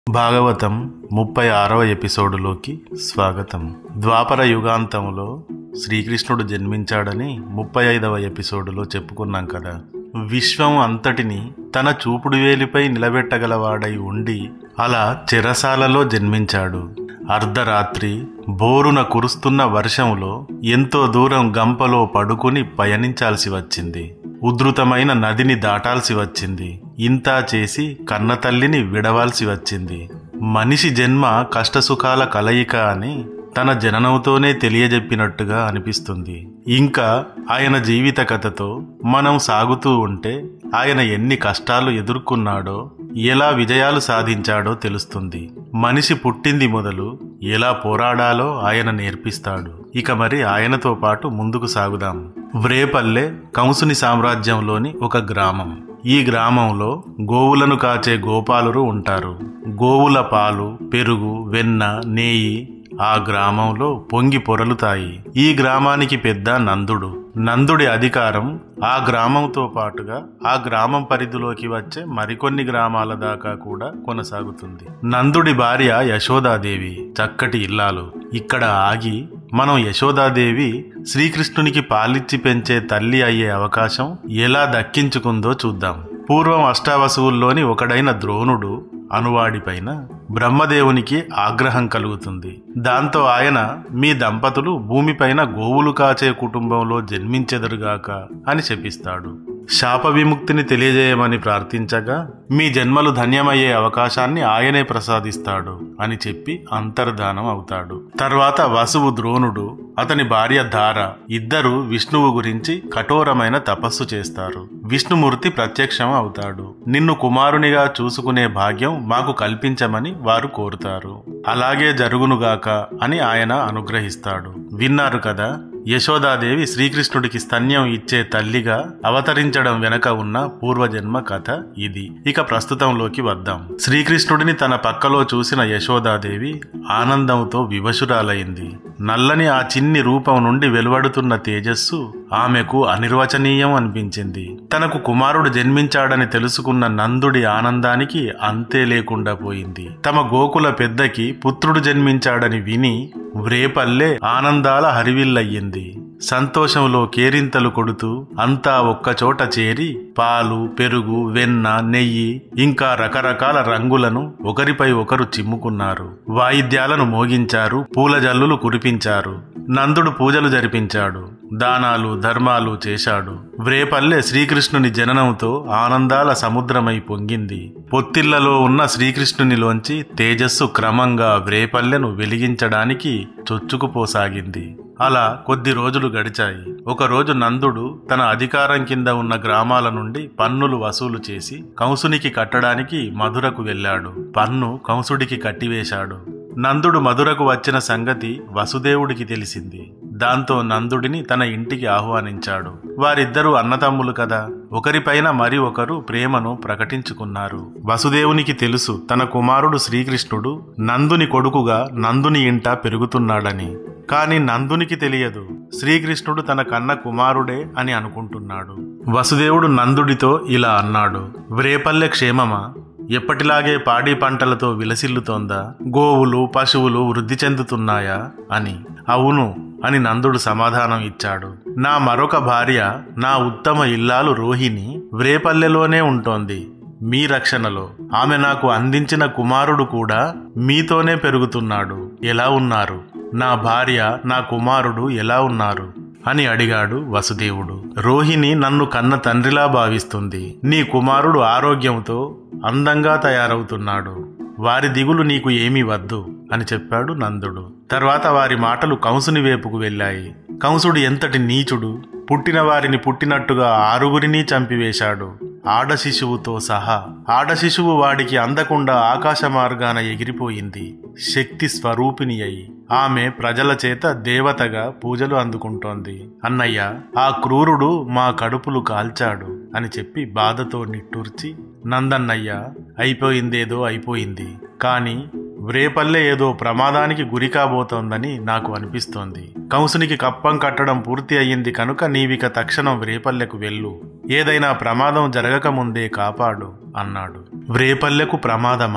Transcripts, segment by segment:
భాగవతం ముప్పై ఆరవ ఎపిసోడులోకి స్వాగతం ద్వాపర యుగాంతంలో శ్రీకృష్ణుడు జన్మించాడని ముప్పై ఐదవ ఎపిసోడులో చెప్పుకున్నాం కదా విశ్వం అంతటిని తన చూపుడు వేలిపై నిలబెట్టగలవాడై ఉండి అలా చెరసాలలో జన్మించాడు అర్ధరాత్రి బోరున కురుస్తున్న వర్షంలో ఎంతో దూరం గంపలో పడుకుని పయనించాల్సి వచ్చింది ఉధృతమైన నదిని దాటాల్సి వచ్చింది ఇంతా చేసి కన్నతల్లిని విడవాల్సి వచ్చింది మనిషి జన్మ కష్టసుఖాల కలయిక అని తన జననంతోనే తెలియజెప్పినట్టుగా అనిపిస్తుంది ఇంకా ఆయన జీవిత కథతో మనం సాగుతూ ఉంటే ఆయన ఎన్ని కష్టాలు ఎదుర్కొన్నాడో ఎలా విజయాలు సాధించాడో తెలుస్తుంది మనిషి పుట్టింది మొదలు ఎలా పోరాడాలో ఆయన నేర్పిస్తాడు ఇక మరి ఆయనతో పాటు ముందుకు సాగుదాం వ్రేపల్లె కంసుని సామ్రాజ్యంలోని ఒక గ్రామం ఈ గ్రామంలో గోవులను కాచే గోపాలురు ఉంటారు గోవుల పాలు పెరుగు వెన్న నేయి ఆ గ్రామంలో పొంగి పొరలుతాయి ఈ గ్రామానికి పెద్ద నందుడు నందుడి అధికారం ఆ గ్రామంతో పాటుగా ఆ గ్రామం పరిధిలోకి వచ్చే మరికొన్ని గ్రామాల దాకా కూడా కొనసాగుతుంది నందుడి భార్య యశోదాదేవి చక్కటి ఇల్లాలు ఇక్కడ ఆగి మనం యశోదాదేవి శ్రీకృష్ణునికి పాలిచ్చి పెంచే తల్లి అయ్యే అవకాశం ఎలా దక్కించుకుందో చూద్దాం పూర్వం అష్టావసువుల్లోని ఒకడైన ద్రోణుడు అనువాడిపైన బ్రహ్మదేవునికి ఆగ్రహం కలుగుతుంది దాంతో ఆయన మీ దంపతులు భూమిపైన గోవులు కాచే కుటుంబంలో జన్మించెదరుగాక అని శపిస్తాడు శాప విముక్తిని తెలియజేయమని ప్రార్థించగా మీ జన్మలు ధన్యమయ్యే అవకాశాన్ని ఆయనే ప్రసాదిస్తాడు అని చెప్పి అంతర్ధానం అవుతాడు తర్వాత వసువు ద్రోణుడు అతని భార్య ధార ఇద్దరు విష్ణువు గురించి కఠోరమైన తపస్సు చేస్తారు విష్ణుమూర్తి ప్రత్యక్షం అవుతాడు నిన్ను కుమారునిగా చూసుకునే భాగ్యం మాకు కల్పించమని వారు కోరుతారు అలాగే జరుగునుగాక అని ఆయన అనుగ్రహిస్తాడు విన్నారు కదా యశోదాదేవి శ్రీకృష్ణుడికి స్తన్యం ఇచ్చే తల్లిగా అవతరించడం వెనక ఉన్న పూర్వజన్మ కథ ఇది ఇక ప్రస్తుతంలోకి వద్దాం శ్రీకృష్ణుడిని తన పక్కలో చూసిన యశోదాదేవి ఆనందంతో వివశురాలైంది నల్లని ఆ చిన్ని రూపం నుండి వెలువడుతున్న తేజస్సు ఆమెకు అనిర్వచనీయం అనిపించింది తనకు కుమారుడు జన్మించాడని తెలుసుకున్న నందుడి ఆనందానికి అంతే లేకుండా పోయింది తమ గోకుల పెద్దకి పుత్రుడు జన్మించాడని విని వ్రేపల్లె ఆనందాల హరివిల్లయ్యింది సంతోషంలో కేరింతలు కొడుతూ అంతా ఒక్కచోట చేరి పాలు పెరుగు వెన్న నెయ్యి ఇంకా రకరకాల రంగులను ఒకరిపై ఒకరు చిమ్ముకున్నారు వాయిద్యాలను మోగించారు పూల జల్లులు కురిపించారు నందుడు పూజలు జరిపించాడు దానాలు ధర్మాలు చేశాడు వ్రేపల్లె శ్రీకృష్ణుని జననంతో ఆనందాల సముద్రమై పొంగింది పొత్తిళ్లలో ఉన్న శ్రీకృష్ణునిలోంచి తేజస్సు క్రమంగా వ్రేపల్లెను వెలిగించడానికి చొచ్చుకుపోసాగింది అలా కొద్ది రోజులు గడిచాయి ఒకరోజు నందుడు తన అధికారం కింద ఉన్న గ్రామాల నుండి పన్నులు వసూలు చేసి కంసునికి కట్టడానికి మధురకు వెళ్ళాడు పన్ను కంసుడికి కట్టివేశాడు నందుడు మధురకు వచ్చిన సంగతి వసుదేవుడికి తెలిసింది దాంతో నందుడిని తన ఇంటికి ఆహ్వానించాడు వారిద్దరూ అన్నతమ్ములు కదా ఒకరిపైన మరి ఒకరు ప్రేమను ప్రకటించుకున్నారు వసుదేవునికి తెలుసు తన కుమారుడు శ్రీకృష్ణుడు నందుని కొడుకుగా నందుని ఇంట పెరుగుతున్నాడని కాని నందునికి తెలియదు శ్రీకృష్ణుడు తన కన్న కుమారుడే అని అనుకుంటున్నాడు వసుదేవుడు నందుడితో ఇలా అన్నాడు వ్రేపల్లె క్షేమమా ఎప్పటిలాగే పాడి పంటలతో విలసిల్లుతోందా గోవులు పశువులు వృద్ధి చెందుతున్నాయా అని అవును అని నందుడు సమాధానం ఇచ్చాడు నా మరొక భార్య నా ఉత్తమ ఇల్లాలు రోహిణి వ్రేపల్లెలోనే ఉంటోంది మీ రక్షణలో ఆమె నాకు అందించిన కుమారుడు కూడా మీతోనే పెరుగుతున్నాడు ఎలా ఉన్నారు నా భార్య నా కుమారుడు ఎలా ఉన్నారు అని అడిగాడు వసుదేవుడు రోహిణి నన్ను కన్న తండ్రిలా భావిస్తుంది నీ కుమారుడు ఆరోగ్యంతో అందంగా తయారవుతున్నాడు వారి దిగులు నీకు ఏమీ వద్దు అని చెప్పాడు నందుడు తర్వాత వారి మాటలు కంసుని వైపుకు వెళ్ళాయి కంసుడు ఎంతటి నీచుడు పుట్టిన వారిని పుట్టినట్టుగా ఆరుగురిని చంపివేశాడు ఆడ శిశువుతో సహా ఆడ శిశువు వాడికి అందకుండా ఆకాశ మార్గాన ఎగిరిపోయింది శక్తి స్వరూపిణి అయి ఆమె ప్రజల చేత దేవతగా పూజలు అందుకుంటోంది అన్నయ్య ఆ క్రూరుడు మా కడుపులు కాల్చాడు అని చెప్పి బాధతో నిట్టూర్చి నందన్నయ్య అయిపోయిందేదో అయిపోయింది కాని వ్రేపల్లె ఏదో ప్రమాదానికి గురి కాబోతోందని నాకు అనిపిస్తోంది కంసునికి కప్పం కట్టడం పూర్తి అయ్యింది కనుక నీవిక తక్షణం వ్రేపల్లెకు వెళ్ళు ఏదైనా ప్రమాదం జరగకముందే కాపాడు అన్నాడు వ్రేపల్లెకు ప్రమాదమా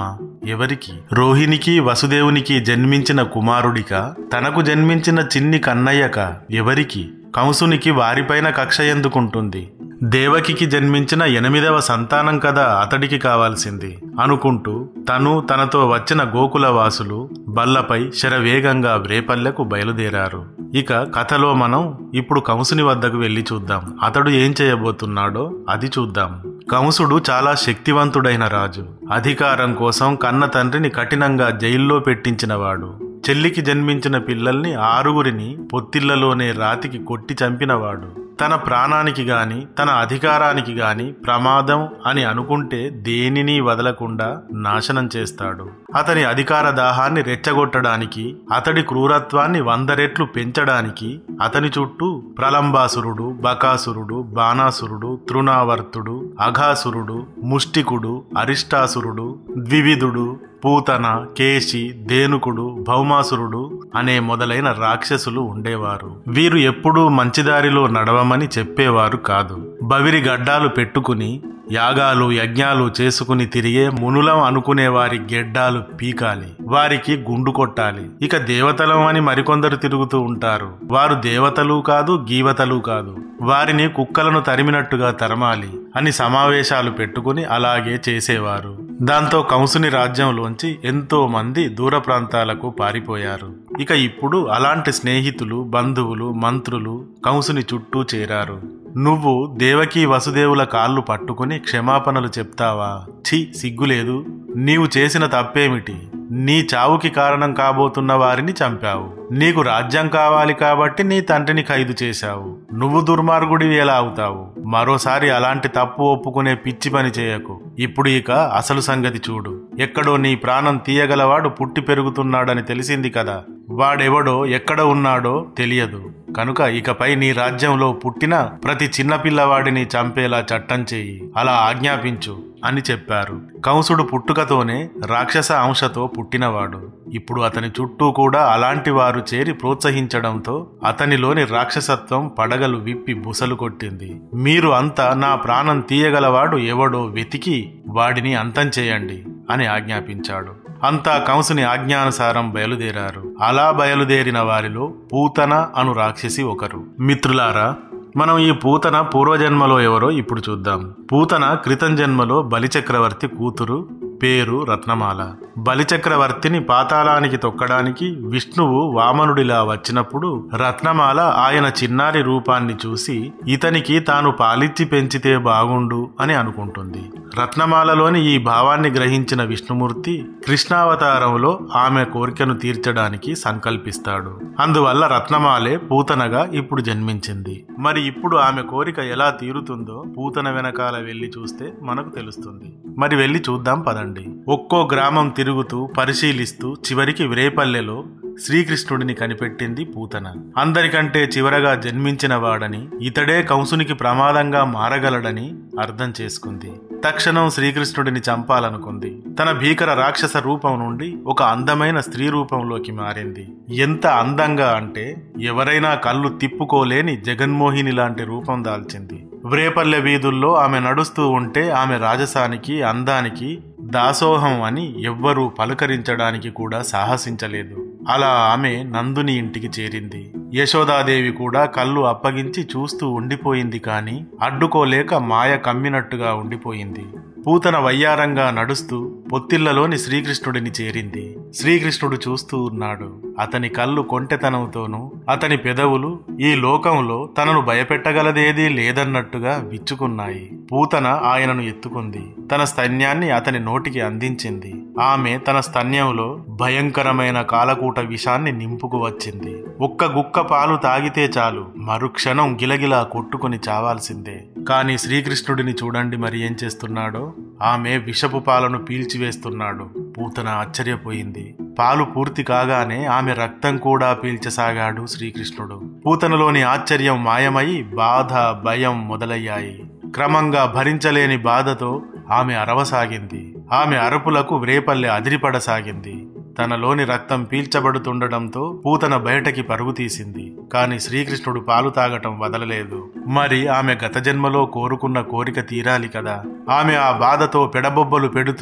ఎవరికి రోహిణికి వసుదేవునికి జన్మించిన కుమారుడిక తనకు జన్మించిన చిన్ని కన్నయ్యక ఎవరికి కంసునికి వారిపైన కక్ష ఎందుకుంటుంది దేవకికి జన్మించిన ఎనిమిదవ సంతానం కదా అతడికి కావాల్సింది అనుకుంటూ తను తనతో వచ్చిన గోకుల వాసులు బల్లపై శరవేగంగా వ్రేపల్లెకు బయలుదేరారు ఇక కథలో మనం ఇప్పుడు కంసుని వద్దకు వెళ్లి చూద్దాం అతడు ఏం చేయబోతున్నాడో అది చూద్దాం కంసుడు చాలా శక్తివంతుడైన రాజు అధికారం కోసం కన్న తండ్రిని కఠినంగా జైల్లో పెట్టించినవాడు చెల్లికి జన్మించిన పిల్లల్ని ఆరుగురిని పొత్తిళ్లలోనే రాతికి కొట్టి చంపినవాడు తన ప్రాణానికి గాని తన అధికారానికి గాని ప్రమాదం అని అనుకుంటే దేనిని వదలకుండా నాశనం చేస్తాడు అతని అధికార దాహాన్ని రెచ్చగొట్టడానికి అతడి క్రూరత్వాన్ని వంద రెట్లు పెంచడానికి అతని చుట్టూ ప్రలంబాసురుడు బకాసురుడు బాణాసురుడు తృణావర్తుడు అఘాసురుడు ముష్టికుడు అరిష్టాసురుడు ద్వివిధుడు పూతన కేశి ధేనుకుడు భౌమాసురుడు అనే మొదలైన రాక్షసులు ఉండేవారు వీరు ఎప్పుడూ మంచిదారిలో నడవమని చెప్పేవారు కాదు బవిరి గడ్డాలు పెట్టుకుని యాగాలు యజ్ఞాలు చేసుకుని తిరిగే మునులం అనుకునే వారి గెడ్డాలు పీకాలి వారికి గుండు కొట్టాలి ఇక దేవతలం అని మరికొందరు తిరుగుతూ ఉంటారు వారు దేవతలు కాదు గీవతలు కాదు వారిని కుక్కలను తరిమినట్టుగా తరమాలి అని సమావేశాలు పెట్టుకుని అలాగే చేసేవారు దాంతో కంసుని రాజ్యంలోంచి ఎంతో మంది దూర ప్రాంతాలకు పారిపోయారు ఇక ఇప్పుడు అలాంటి స్నేహితులు బంధువులు మంత్రులు కంసుని చుట్టూ చేరారు నువ్వు దేవకి వసుదేవుల కాళ్ళు పట్టుకుని క్షమాపణలు చెప్తావా ఛీ సిగ్గులేదు నీవు చేసిన తప్పేమిటి నీ చావుకి కారణం కాబోతున్న వారిని చంపావు నీకు రాజ్యం కావాలి కాబట్టి నీ తండ్రిని ఖైదు చేశావు నువ్వు దుర్మార్గుడివి ఎలా అవుతావు మరోసారి అలాంటి తప్పు ఒప్పుకునే పిచ్చి పని చేయకు ఇప్పుడు ఇక అసలు సంగతి చూడు ఎక్కడో నీ ప్రాణం తీయగలవాడు పుట్టి పెరుగుతున్నాడని తెలిసింది కదా వాడెవడో ఎక్కడ ఉన్నాడో తెలియదు కనుక ఇకపై నీ రాజ్యంలో పుట్టిన ప్రతి చిన్నపిల్లవాడిని చంపేలా చట్టం చేయి అలా ఆజ్ఞాపించు అని చెప్పారు కంసుడు పుట్టుకతోనే రాక్షస అంశతో పుట్టినవాడు ఇప్పుడు అతని చుట్టూ కూడా అలాంటి వారు చేరి ప్రోత్సహించడంతో అతనిలోని రాక్షసత్వం పడగలు విప్పి బుసలు కొట్టింది మీరు అంతా నా ప్రాణం తీయగలవాడు ఎవడో వెతికి వాడిని అంతం చేయండి అని ఆజ్ఞాపించాడు అంతా కంసుని ఆజ్ఞానుసారం బయలుదేరారు అలా బయలుదేరిన వారిలో పూతన అను రాక్షసి ఒకరు మిత్రులారా మనం ఈ పూతన పూర్వజన్మలో ఎవరో ఇప్పుడు చూద్దాం పూతన క్రితం జన్మలో బలిచక్రవర్తి కూతురు పేరు రత్నమాల బలిచక్రవర్తిని పాతాళానికి తొక్కడానికి విష్ణువు వామనుడిలా వచ్చినప్పుడు రత్నమాల ఆయన చిన్నారి రూపాన్ని చూసి ఇతనికి తాను పాలిచ్చి పెంచితే బాగుండు అని అనుకుంటుంది రత్నమాలలోని ఈ భావాన్ని గ్రహించిన విష్ణుమూర్తి కృష్ణావతారంలో ఆమె కోరికను తీర్చడానికి సంకల్పిస్తాడు అందువల్ల రత్నమాలే పూతనగా ఇప్పుడు జన్మించింది మరి ఇప్పుడు ఆమె కోరిక ఎలా తీరుతుందో పూతన వెనకాల వెళ్లి చూస్తే మనకు తెలుస్తుంది మరి వెళ్ళి చూద్దాం పదండి ఒక్కో గ్రామం తిరుగుతూ పరిశీలిస్తూ చివరికి విరేపల్లెలో శ్రీకృష్ణుడిని కనిపెట్టింది పూతన అందరికంటే చివరగా జన్మించిన వాడని ఇతడే కంసునికి ప్రమాదంగా మారగలడని అర్థం చేసుకుంది తక్షణం శ్రీకృష్ణుడిని చంపాలనుకుంది తన భీకర రాక్షస రూపం నుండి ఒక అందమైన స్త్రీ రూపంలోకి మారింది ఎంత అందంగా అంటే ఎవరైనా కళ్ళు తిప్పుకోలేని జగన్మోహిని లాంటి రూపం దాల్చింది వ్రేపల్లె వీధుల్లో ఆమె నడుస్తూ ఉంటే ఆమె రాజసానికి అందానికి దాసోహం అని ఎవ్వరూ పలకరించడానికి కూడా సాహసించలేదు అలా ఆమె నందుని ఇంటికి చేరింది యశోదాదేవి కూడా కళ్ళు అప్పగించి చూస్తూ ఉండిపోయింది కాని అడ్డుకోలేక మాయ కమ్మినట్టుగా ఉండిపోయింది పూతన వయ్యారంగా నడుస్తూ పొత్తిళ్లలోని శ్రీకృష్ణుడిని చేరింది శ్రీకృష్ణుడు చూస్తూ ఉన్నాడు అతని కళ్ళు కొంటెతనంతోనూ అతని పెదవులు ఈ లోకంలో తనను భయపెట్టగలదేదీ లేదన్నట్టుగా విచ్చుకున్నాయి పూతన ఆయనను ఎత్తుకుంది తన స్తన్యాన్ని అతని నోటికి అందించింది ఆమె తన స్తన్యంలో భయంకరమైన కాలకూట విషాన్ని నింపుకు వచ్చింది ఒక్క గుక్క పాలు తాగితే చాలు మరుక్షణం గిలగిలా కొట్టుకుని చావాల్సిందే కాని శ్రీకృష్ణుడిని చూడండి మరి ఏం చేస్తున్నాడో ఆమె విషపు పాలను పీల్చివేస్తున్నాడు పూతన ఆశ్చర్యపోయింది పాలు పూర్తి కాగానే ఆమె రక్తం కూడా పీల్చసాగాడు శ్రీకృష్ణుడు పూతనలోని ఆశ్చర్యం మాయమై బాధ భయం మొదలయ్యాయి క్రమంగా భరించలేని బాధతో ఆమె అరవసాగింది ఆమె అరుపులకు వ్రేపల్లె అదిరిపడసాగింది తనలోని రక్తం పీల్చబడుతుండటంతో పూతన బయటకి పరుగు తీసింది కాని శ్రీకృష్ణుడు పాలు తాగటం వదలలేదు మరి ఆమె గత జన్మలో కోరుకున్న కోరిక తీరాలి కదా ఆమె ఆ బాధతో పెడబొబ్బలు పెడుతూ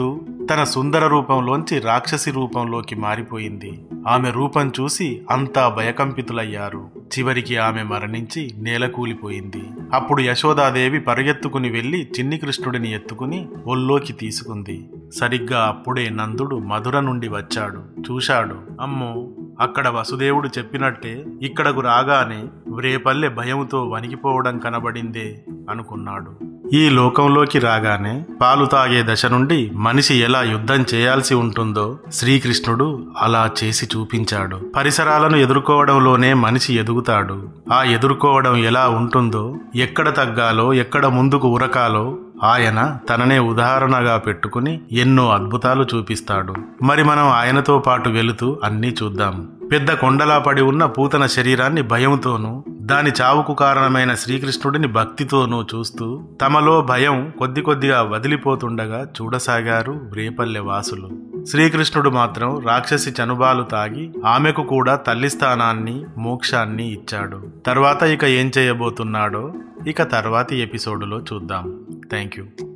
తన సుందర రూపంలోంచి రాక్షసి రూపంలోకి మారిపోయింది ఆమె రూపం చూసి అంతా భయకంపితులయ్యారు చివరికి ఆమె మరణించి నేలకూలిపోయింది అప్పుడు యశోదాదేవి పరిగెత్తుకుని వెళ్లి చిన్ని కృష్ణుడిని ఎత్తుకుని ఒల్లోకి తీసుకుంది సరిగ్గా అప్పుడే నందుడు మధుర నుండి వచ్చాడు చూశాడు అమ్మో అక్కడ వసుదేవుడు చెప్పినట్టే ఇక్కడకు రాగానే వ్రేపల్లె భయంతో వణికిపోవడం కనబడిందే అనుకున్నాడు ఈ లోకంలోకి రాగానే పాలు తాగే దశ నుండి మనిషి ఎలా యుద్ధం చేయాల్సి ఉంటుందో శ్రీకృష్ణుడు అలా చేసి చూపించాడు పరిసరాలను ఎదుర్కోవడంలోనే మనిషి ఎదుగుతాడు ఆ ఎదుర్కోవడం ఎలా ఉంటుందో ఎక్కడ తగ్గాలో ఎక్కడ ముందుకు ఉరకాలో ఆయన తననే ఉదాహరణగా పెట్టుకుని ఎన్నో అద్భుతాలు చూపిస్తాడు మరి మనం ఆయనతో పాటు వెళుతూ అన్నీ చూద్దాం పెద్ద కొండలా పడి ఉన్న పూతన శరీరాన్ని భయంతోనూ దాని చావుకు కారణమైన శ్రీకృష్ణుడిని భక్తితోనూ చూస్తూ తమలో భయం కొద్ది కొద్దిగా వదిలిపోతుండగా చూడసాగారు రేపల్లె వాసులు శ్రీకృష్ణుడు మాత్రం రాక్షసి చనుబాలు తాగి ఆమెకు కూడా తల్లి స్థానాన్ని మోక్షాన్ని ఇచ్చాడు తర్వాత ఇక ఏం చేయబోతున్నాడో ఇక తర్వాతి ఎపిసోడులో చూద్దాం థ్యాంక్ యూ